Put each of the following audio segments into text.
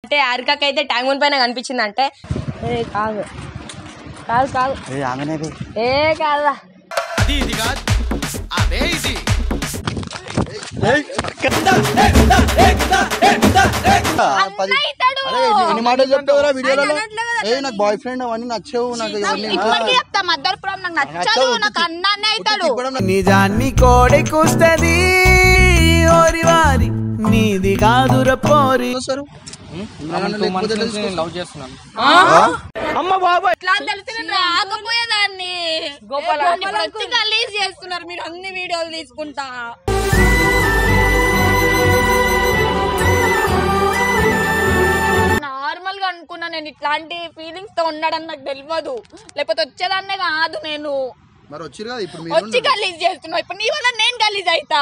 అంటే హారికకి అయితే tank bund పైన కనిపించింది అంటే ఏ కాదు కాదు కాదు ఏ ఆమెనే బే. ఏ కాదా పది అరే ఎన్ని- ఎన్ని మాటలు చెప్తావురా వీడియోలలో ఏ నాకు బాయ్ ఫ్రెండ్ అవన్నీ నచ్చవు నాకు ఇవన్నీ ఇప్పటికీ చెప్తా మద్దరుపురం నాకు నచ్చదు నాకు అన్నానే అవుతాడు ఇప్పుడు నాకు నిజాన్ని కోడి కూస్తది ఓరి వారి నీది కాదుర పోరి వస్తారు లేకపోతే తెలుసుకో. లవ్ చేస్తున్నాను అమ్మ బాబాయ్ ఇట్లా తెలిసి నేను రాకపోయేదాన్ని గోపాల, ఏ, ఇప్పుడు వచ్చి గలీజ్ చేస్తున్నారు మీరు అన్ని వీడియోలు తీసుకుంటా నార్మల్ గా అనుకున్నా నేను ఇట్లాంటి ఫీలింగ్స్ తో ఉన్నాడని నాకు తెలియదు లేకపోతే వచ్చేదాన్నే కాదు నేను మరి వచ్చిరు కదా ఇప్పుడు వచ్చి మీరు గలీజ్ చేస్తున్నా ఇప్పుడు నీ వల్ల నేను గలీజ్ అయితా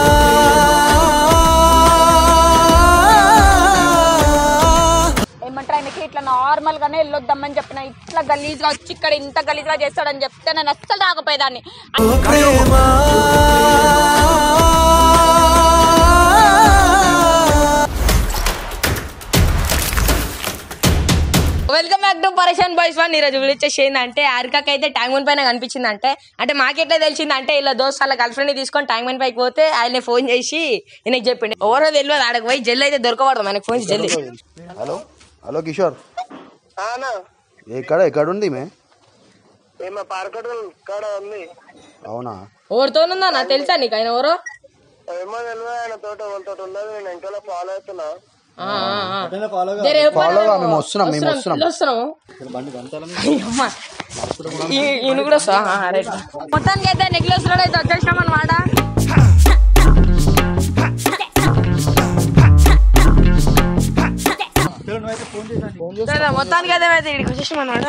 ఏమంటారు ఆయనకి ఇట్లా నార్మల్ గానే వెళ్ళొద్దామని చెప్పిన ఇట్లా గలీజ్ గా వచ్చి ఇక్కడ ఇంత గలీజ్ గా చేస్తాడని చెప్తే నేను అస్సలు రాకపోయేదాన్ని ప్రేమ welcome back to Pareshan Boys one ఈరోజు వీడియో వచ్చేసి ఏంటంటే హారికకి అయితే ట్యాంక్ బండ్ పైన కనిపించింది అంటే అంటే మాకెట్లా తెలిసింది అంటే ఇలా దోస్త్ వాళ్ళ గర్ల్ ఫ్రెండ్ తీసుకొని ట్యాంక్ బండ్ పైకి పోతే ఆయన ఫోన్ చేసి ఈయనకి చెప్పిండు ఎవరో తెలియదు ఆడకు పోయి జల్లి అయితే దొరకబడదు మనకి ఫోన్ చేసి జల్లి హలో హలో కిషోర్ ఎక్కడ ఎక్కడ ఉంది మే ఏమో పార్కట్ ఇక్కడ ఉంది ఎవరితో ఉందా నాకు తెలుసా నీకు ఆయన ఎవరో ఏమో తెలియదు ఆయన తోట వాళ్ళతో ఉన్నది నేను ఇంకా ఫాలో అవుతున్నా ఆ, ఆ, ఆ. జర చెప్పు ఫాలో గా అన్న, మేము వస్తున్నాం మేము వస్తున్నాం ఇల్లు వస్తున్నాము అయ్యమ్మ. ఈ- ఈయన కూడా వస్తా రైట్ మొత్తానికి అయితే నెక్లెస్ రోడ్ అయితే వచ్చేసినాం అనమాట మొత్తానికి అయితే అయితే ఇక్కడికి వచ్చేసినాం అనమాట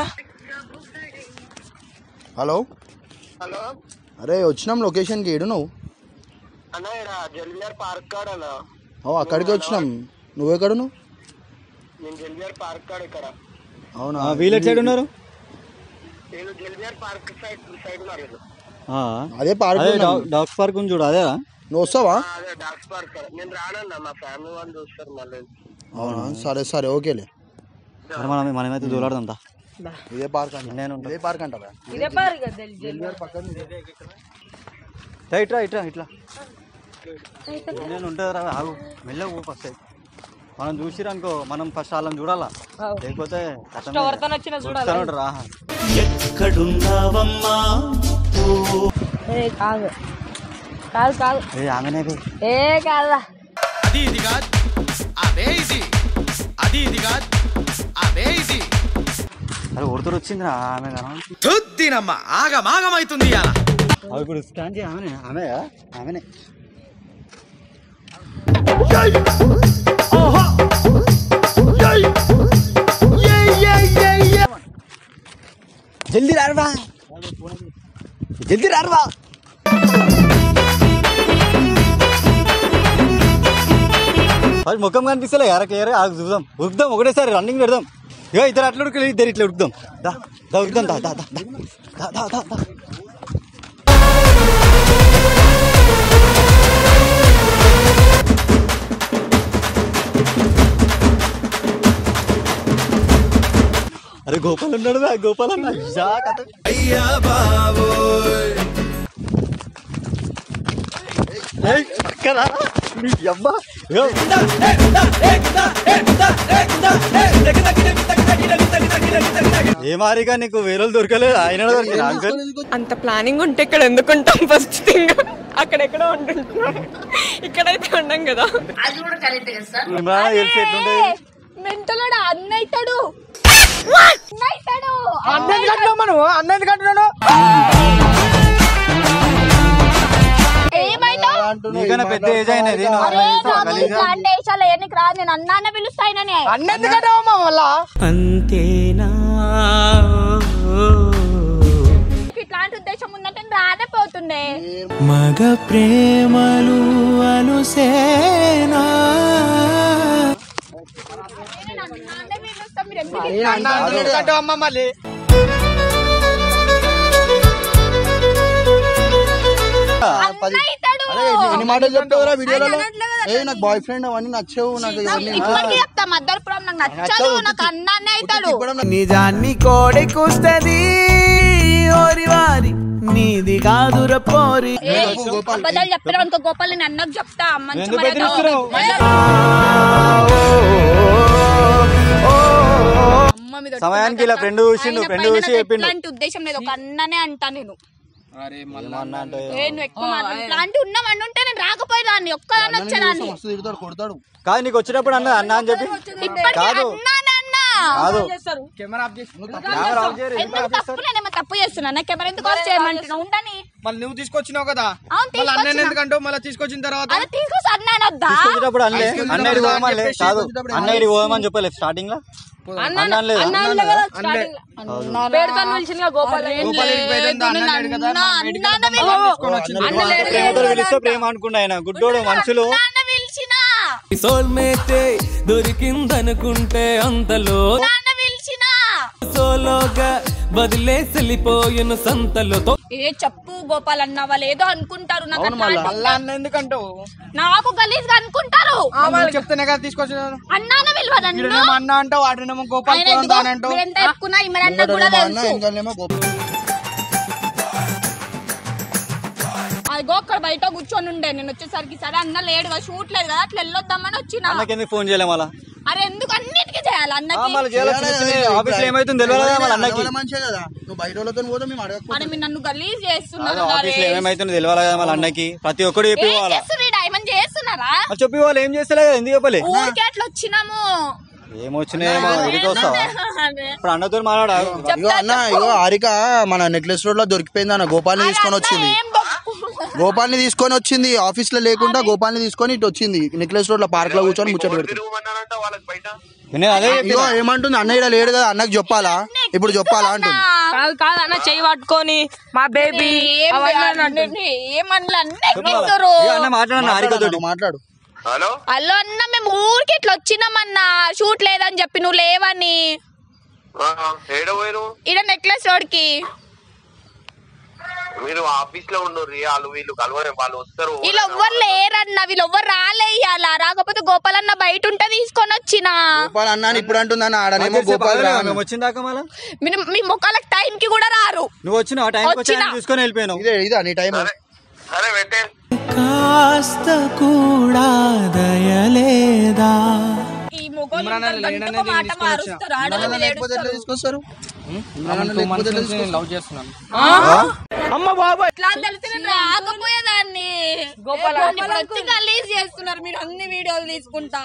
హలో హలో అరే వచ్చినాం లొకేషన్ కి ఏడు నువ్వు అన్న ఇక్కడ జల్విఆర్ పార్క్ కాడ అన్న ఓ అక్కడికి వచ్చినాం నువ్వెక్కడ నువ్వు నేను జల్విఆర్ పార్క్ కాడ ఇక్కడ అవునా వీళ్ళెట్ సైడ్ ఉన్నారు నేను జల్విఆర్ పార్క్ సైడ్ సైడ్ ఉన్నారు వీళ్ళు. అదే పార్క్ అదే డాగ్స్ పార్క్ ఉంది చూడు అదే నువ్వు వస్తావా ఆ, అదే డాక్స్ పార్క్ కాడ నేను రానన్న మా ఫ్యామిలీ వాళ్ళు చూస్తారు మళ్ళీ అవునా సరే సరే ఓకేలే మనం మనమైతే దూలాడదాం దా. ఇదే పార్క్ అంట నేను ఇదే పార్క్ అంటారా ఇదే పారు కదా తెలిసి. రా, ఇట్రా ఇట్రా ఇట్లా నేను ఉంటుంది రా ఆగు మెల్లగా పో ఫస్ట్ మనం చూసిరనుకో మనం ఫస్ట్ వాళ్ళని చూడాలా లేకపోతే కథమే. ఎవరితో వచ్చినా చూడాలి వస్తానే ఉంటారు, రా ఏ కాదు కాదు కాదు ఏ ఆమెనే బే. ఏ కాదా అరే ఒడితోడు వచ్చింది రా ఆమె కదా తుద్దినమ్మ ఆగమాగమైతుంది ఇవాళ అవి ఇప్పుడు స్కాన్ చేయి ఆమెనే ఆమె ఆమెనే జల్దీ రారువా జల్దీ రారువా అది ముఖం కనిపిస్తలే ఎరక ఎర ఆగు చూద్దాం ఉరుకుదాం ఒకటేసారి రన్నింగ్ పెడదాం ఇగో ఇద్దరు అట్లా ఉరికి ఇద్దరు ఇట్లా ఉరుకుదాం దా దా ఉరుకుదాం దా దా దా దా దా దా దా అరే గోపాల్ ఉన్నాడు బా, గోపాల్ అన్న జా కథ. అయ్యా బాబోయ్ ఏయ్, పక్కన నీ అమ్మ ఇగో. ఏ మారిగా నీకు వేరే దొరకలేదు ఆయన దొరికింది అంకుల్ అంత ప్లానింగ్ ఉంటే ఇక్కడ ఎందుకుంటాం ఫస్ట్ థింగ్ అక్కడెక్కడో ఉంటుంటున్నాం ఇక్కడైతే ఉండం కదా ఇమ్రాన్ తెలిసి ఎట్లుంటే మెంటలోడు అన్న అవుతాడు అన్న అవుతాడు ఏమైతావు నీకన్నా పెద్ద ఏజ్ అయినది నువ్వు అరే అట్లా నాకు గలీజ్గా- ఇట్లాంటి వేషాలు ఏ నీకు రాదు నేను అన్నాన్న పిలుస్తాయిననే అంతేనా ఇట్లాంటి ఉద్దేశం ఉందంటే నేను రానే పోతుండే మగ ప్రేమలు అలుసేనా నేను అన్నాన్నే పిలుస్తా మీరు ఎందుకు పది అన్న అవుతాడు అరే ఎన్ని- ఎన్ని మాటలు చెప్తావురా వీడియోలలో అనట్లే కదా ఏ నాకు బాయ్ ఫ్రెండ్ అవన్నీ నచ్చేవు నాకు ఇవన్నీ ఇప్పటికీ చెప్తా మద్దరుపురం నాకు నచ్చదు నాకు అన్నానే అవుతాడు ఇప్పుడు నాకు నిజాన్ని కోడి కూస్తది ఓరి వారి నీది కాదుర పోరి ఏ, అబద్ధాలు చెప్పినా అనుకో గోపాల్ నేను అన్నకు చెప్తా మంచి ఎందుకు మర్యాద. బెదిరిస్తున్నావు? అమ్మ మీద సమయానికి ఇలా ఫ్రెండ్ చూసిండు ఆయన ఫ్రెండ్ పైన చూసి నాకు చెప్పిండు ఎట్లాంటి ఉద్దేశం లేదు ఒక అన్ననే అంటా నేను ఏమన్నా అంటే ఏ నువ్వు ఎక్కువ మాట్లాడు ఇట్లాంటి ఉన్నవన్నీ ఉంటే నేను రాకపోయేదాన్ని ఒక్కదాన్ని వచ్చేదాన్ని మస్తు తిడతాడు కొడతాడు కాదు నీకు వచ్చినప్పుడు అన్న అన్న అని చెప్పి ఇప్పటికీ కాదు అన్నానన్న కాదు కెమెరా ఆఫ్ చేసి కెమెరా ఆఫ్ చేయరు, ఎందుకు ఎందుకు ఆఫ్ చేస్తారు? తప్పు నేనేమో తప్పు చేస్తున్నా కెమెరా ఎందుకు ఆఫ్ చేయమంటున్నావు ఉండని మళ్ళీ నువ్వు తీసుకొచ్చినావు కదా అవును, మళ్ళీ అన్నయ్య తీసుకొచ్చిన. ఎందుకంటావు మళ్ళీ తీసుకొచ్చిన తర్వాత అది తీసుకొచ్చి అన్నానొద్దా తీసుకొచ్చేటప్పుడు అన్నలే తీసుకొచ్చేటప్పుడు అన్నయ్యకి అన్న పోమని చెప్పేసి కాదు తీసుకొచ్చేటప్పుడు అన్నయ్యకి పోమని చెప్పలేదు స్టార్టింగ్ లో అన్న అనలేదా? పేరుతో పిలిచిందిగా గోపాల్ గోపాల్ ఇంటికి పోయింది, అన్న లేడు కదా, అన్న, మా ఇంటికి అన్న వెళ్దాం, వెళ్ళి- తీసుకొని వచ్చింది. అన్న లేడు. ప్రేమతో పిలిస్తే ప్రేమ అనుకుండా ఆయన గుడ్డోడు మనుషులు నాన్న పిలిచినా సోల్మేటే దొరికిందనుకుంటే అంతలో నాన్న పిలిచినా సోలోగా వదిలేసి వెళ్ళిపోయిన సంతలో తో- ఏ చెప్పు గోపాల్ అన్న వాళ్ళు ఏదో అనుకుంటారు నాకు అట్లాంటి- మళ్ళీ అన్న ఎందుకంటావు నాకు గలీజ్ గా అనుకుంటారు నువ్వు చెప్తేనే కదా తీసుకొచ్చినాను అన్నాన విలువ నన్ను వీడేమో అన్న అంటావు వాడినేమో గోపాల్ ఆయన కులం ఇదిగో, దాని అంటావు మీరు ఎంత ఎక్కున్నా ఇమ్మనన్న కూడా మా అన్న తెలుసు ఇంకానేమో గొప్ప అదిగో అక్కడ బయట కూర్చొని ఉండే నేను వచ్చేసరికి సరే అన్న లేడు కదా షూట్ లేదు కదా అట్లా వెళ్ళొద్దామని వచ్చిన అన్నకి ఎందుకు ఫోన్ చేయలేం అలా అరే ఎందుకు అన్నిటికీ చేయాలి అన్నకి మళ్ళీ చేయాలి చిన్న చిన్న ఆఫీస్ లో ఏమైతుంది తెలియదు కదా వాళ్ళ అన్నకి అడగడం మంచిదే కదా నువ్వు బయట వాళ్ళతో పోతే మేము అడగకపోతే అరే మీరు నన్ను గలీజ్ అదే చేస్తున్నారు ఆఫీస్ లో ఏమైతుందో తెలియాలి కదా వాళ్ళ అన్నకి ప్రతి ఒక్కడు చెప్పి ఏం వాళ్ళ చేస్తున్నారు డైమండ్ చేస్తున్నారా చెప్పి వాళ్ళు ఏం చేస్తలే కదా ఎందుకు చెప్పలే ఊరికే అట్లా వచ్చినాము ఏమొచ్చినాయేమో ఊరికి వస్తావా ఇప్పుడు అన్నతో మాట్లాడా ఇగో అన్న ఇగో హారిక మన నెక్లెస్ రోడ్ లో దొరికిపోయింది అన్న గోపాల్ని తీసుకొని వచ్చింది ఏం దొక్కు- గోపాల్ని తీసుకొని వచ్చింది ఆఫీస్ లో లేకుండా గోపాల్ని తీసుకొని ఇటు వచ్చింది నెక్లెస్ రోడ్ లో పార్క్ లో కూర్చొని ముచ్చట పెడుతుంది తిరుగుమన్నానంట వాళ్ళకి బయట నేను అదే చెప్పిన. ఇగో ఏమంటుంది అన్నయ్య ఈడ లేడు కదా అన్నకు చెప్పాలా ఇప్పుడు చెప్పాలా అంటుంది కాదు కాదు అన్న చెయ్యి పట్టుకొని మా బేబీ ఏం అవన్నీ ఏమన్నా అన్నెక్కుతారు ఇగో అన్న మాట్లాడన్న హారిక తోటి మాట్లాడు, మాట్లాడు హలో అల్లో అన్న మేము ఊరికి ఇట్లా వచ్చినామన్నా షూట్ లేదని చెప్పి నువ్వు లేవని ఏడ పోయారు ఈడ నెక్లెస్ రోడ్ కి మీరు ఆఫీస్ లో ఉండరు వాళ్ళు వీళ్ళు కలవరే వాళ్ళు వస్తారు వీళ్ళు ఎవ్వరు లేరన్న వీళ్ళు ఎవ్వరు రాలే ఇయ్యాల రాకపోతే గోపాల్ అన్న బయట ఉంటే తీసుకొని వచ్చిన గోపాల్ అన్న అని ఇప్పుడు అంటుంది అన్న ఆడనేమో గోపాల్ రా అని. మేము వచ్చిన దాకా మళ్ళా మీరు మీ ముఖాలకు టైం కి కూడా రారు నువ్వు వచ్చిన టైం వచ్చి వచ్చినా. తీసుకొని వెళ్ళిపోయినావు ఇదే ఇదా నీ టైం సరే పెట్టే కాస్త కూడా దయలేదా ఈ మొగోళ్ళు ఇమ్రాన్ అన్న ఇంత లేడనే గంటకు మాట తీసుకొని మారుస్తారు ఆడవాళ్ళు ఇమ్రాన్ లేకపోతే ఎట్లా తీసుకొస్తారు ఉం? ఇమ్రాన్ అన్న లేకపోతే ఎట్లా తీసుకొస్తారు? లవ్ చేస్తున్నాను ఇట్లా తెలిసి నేను రాకపోయేదాన్ని గోపాల్ ఇప్పుడు వచ్చి గలీజ్ చేస్తున్నారు మీరు అన్ని వీడియోలు తీసుకుంటా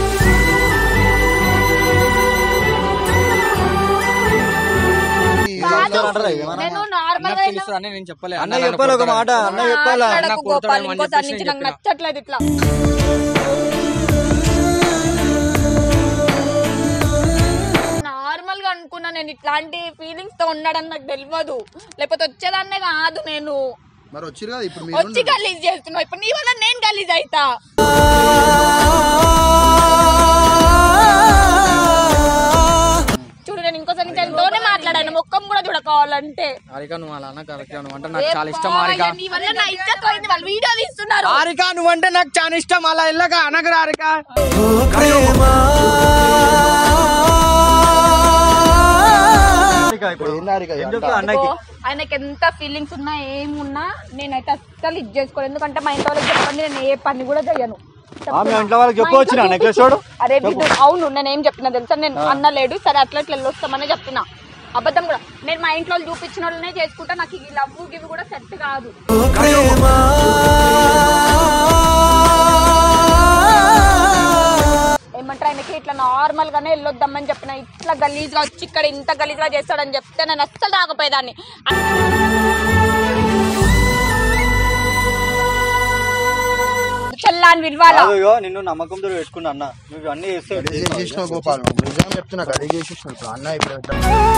అంటారా ఏమన్నా? నేను నార్మల్ గా తెలుస్తుందని నేను చెప్పలే అన్న చెప్పాలి ఒక మాట అన్న చెప్పాలా మాట్లాడకు అన్న గోపాల్ కొడతాడేమో అని ఇంకోసారి చెప్పేసి నుంచి నాకు చెప్పిన. నచ్చట్లేదు ఇట్లా నార్మల్ గా అనుకున్నా నేను ఇట్లాంటి ఫీలింగ్స్ తో ఉన్నాడని నాకు తెలియదు లేకపోతే వచ్చేదాన్నే కాదు నేను మరి వచ్చిరు కదా ఇప్పుడు వచ్చి మీరు గలీజ్ చేస్తున్నావు ఇప్పుడు నీ వల్ల నేను గలీజ్ అయితా చూడు నేను ఇంకోసారి నుంచి ఆయనతోనే మాట్లాడాను మొక్కం కూడా చూడకోవాలంటే హారిక నువ్వు అలా అన్న కరెక్ట్ నువ్వు అంటే నాకు చాలా ఇష్టం హారిక నీ వల్ల నా ఇజ్జత్ పోయింది వాళ్ళు వీడియో తీస్తున్నారు హారిక నువ్వంటే నాకు చాలా ఇష్టం అలా వెళ్ళక అనగరు హారిక హారిక ఇప్పుడు ఏంది హారిక ఏం ఇదంతా? చెప్తావు అన్నకి ఆయనకి ఎంత ఫీలింగ్స్ ఉన్నా ఏమున్నా నేనైతే అస్సలు ఇది చేసుకోను ఎందుకంటే మా ఇంట్లో వాళ్ళకి చెప్పండి నేను ఏ పని కూడా చెయ్యను ఆ, మీ ఇంట్లో వాళ్ళకి చెప్పవచ్చు నా నెక్లెస్ వాడు అరే వీడు అవును నేను ఏం చెప్పిన తెలుసా నేను అన్న లేడు సరే అట్లా ఇట్లా వెళ్ళొస్తామని చెప్పిన అబద్ధం కూడా నేను మా ఇంట్లో వాళ్ళు చూపించిన వాళ్ళనే చేసుకుంటా నాకు ఈ లవ్ గివి కూడా సెట్ కాదు ఏమంటారు ఆయనకి ఇట్లా నార్మల్ గానే వెళ్ళొద్దామని చెప్పిన ఇట్లా గలీజ్ గా వచ్చి ఇక్కడ ఇంత గలీజ్ గా చేస్తాడని చెప్తే నేను అస్సలు రాకపోయేదాన్ని చెల్లాని విలువాల కాదు, ఇగో నిన్ను నమ్మకంతో పెట్టుకున్నా అన్న నువ్వు అన్ని చేస్తావు ఏం చేసినావు గోపాల్ నిజం చెప్తున్నా అడిగి చేసేసినావు ఇప్పుడు అన్న ఇప్పుడు ఎట్లా?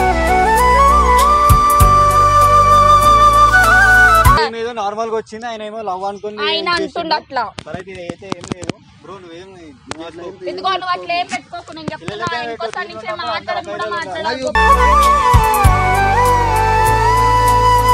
ఏదో నార్మల్ గా వచ్చింది ఆయన ఏమో లవ్ అనుకుని ఆయన అంటుండ అట్లా సరే అయితే ఇది అయితే ఏం లేదు బ్రో నువ్వేం నువ్వు ఎందుకో నువ్వు అట్లా ఏం పెట్టుకోకు నేను చెప్తున్నా ఇంకోసారి నుంచి మాట్లాడడం కూడా మాట్లాడదు